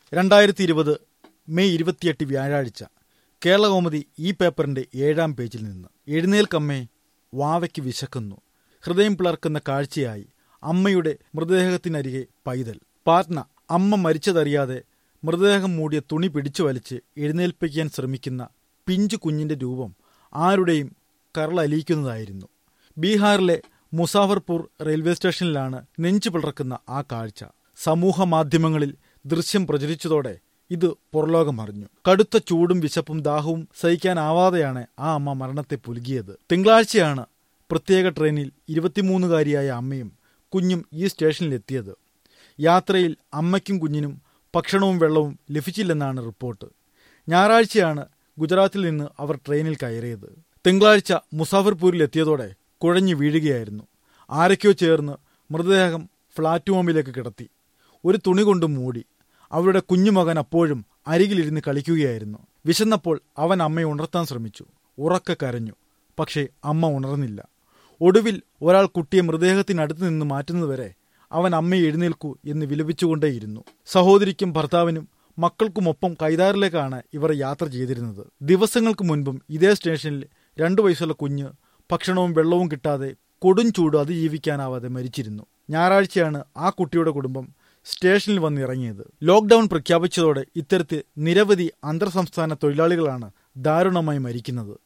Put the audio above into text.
രണ്ടായിരത്തി ഇരുപത് മെയ് ഇരുപത്തിയെട്ട് വ്യാഴാഴ്ച കേരളകൗമുദി ഈ പേപ്പറിന്റെ ഏഴാം പേജിൽ നിന്ന് എഴുന്നേൽക്കമ്മേ വാവയ്ക്ക് വിശക്കുന്നു ഹൃദയം പിളർക്കുന്ന കാഴ്ചയായി അമ്മയുടെ മൃതദേഹത്തിനരികെ പൈതൽ പാറ്റ്ന അമ്മ മരിച്ചതറിയാതെ മൃതദേഹം മൂടിയ തുണി പിടിച്ചു വലിച്ച് എഴുന്നേൽപ്പിക്കാൻ ശ്രമിക്കുന്ന പിഞ്ചു കുഞ്ഞിന്റെ രൂപം ആരുടെയും കരളലിയിക്കുന്നതായിരുന്നു ബീഹാറിലെ മുസാഫർപൂർ റെയിൽവേ സ്റ്റേഷനിലാണ് നെഞ്ചു പിളർക്കുന്ന ആ കാഴ്ച സമൂഹ മാധ്യമങ്ങളിൽ ദൃശ്യം പ്രചരിച്ചതോടെ ഇത് പുറലോകമറിഞ്ഞു കടുത്ത ചൂടും വിശപ്പും ദാഹവും സഹിക്കാനാവാതെയാണ് ആ അമ്മ മരണത്തെ പുലുകിയത് തിങ്കളാഴ്ചയാണ് പ്രത്യേക ട്രെയിനിൽ ഇരുപത്തിമൂന്നുകാരിയായ അമ്മയും കുഞ്ഞും ഈ സ്റ്റേഷനിലെത്തിയത് യാത്രയിൽ അമ്മയ്ക്കും കുഞ്ഞിനും ഭക്ഷണവും വെള്ളവും ലഭിച്ചില്ലെന്നാണ് റിപ്പോർട്ട് ഞായറാഴ്ചയാണ് ഗുജറാത്തിൽ നിന്ന് അവർ ട്രെയിനിൽ കയറിയത് തിങ്കളാഴ്ച മുസാഫർപൂരിൽ എത്തിയതോടെ കുഴഞ്ഞു വീഴുകയായിരുന്നു ആരൊക്കെയോ ചേർന്ന് മൃതദേഹം പ്ലാറ്റ്ഫോമിലേക്ക് കിടത്തി ഒരു തുണി കൊണ്ട് മൂടി അവരുടെ കുഞ്ഞുമകൻ അപ്പോഴും അരികിലിരുന്ന് കളിക്കുകയായിരുന്നു വിശന്നപ്പോൾ അവൻ അമ്മയെ ഉണർത്താൻ ശ്രമിച്ചു ഉറക്കെ കരഞ്ഞു പക്ഷേ അമ്മ ഉണർന്നില്ല ഒടുവിൽ ഒരാൾ കുട്ടിയെ മൃതദേഹത്തിനടുത്ത് നിന്ന് മാറ്റുന്നതുവരെ അവൻ അമ്മയെ എഴുന്നേൽക്കൂ എന്ന് വിലപിച്ചുകൊണ്ടേയിരുന്നു സഹോദരിക്കും ഭർത്താവിനും മക്കൾക്കുമൊപ്പം കൈതാറിലേക്കാണ് ഇവർ യാത്ര ചെയ്തിരുന്നത് ദിവസങ്ങൾക്ക് മുൻപും ഇതേ സ്റ്റേഷനിൽ രണ്ടു വയസ്സുള്ള കുഞ്ഞ് ഭക്ഷണവും വെള്ളവും കിട്ടാതെ കൊടും ചൂട് അതിജീവിക്കാനാവാതെ മരിച്ചിരുന്നു ഞായറാഴ്ചയാണ് ആ കുട്ടിയുടെ കുടുംബം സ്റ്റേഷനിൽ വന്നിറങ്ങിയത് ലോക്ഡൌൺ പ്രഖ്യാപിച്ചതോടെ ഇത്തരത്തിൽ നിരവധി അന്തർ സംസ്ഥാന തൊഴിലാളികളാണ് ദാരുണമായി മരിക്കുന്നത്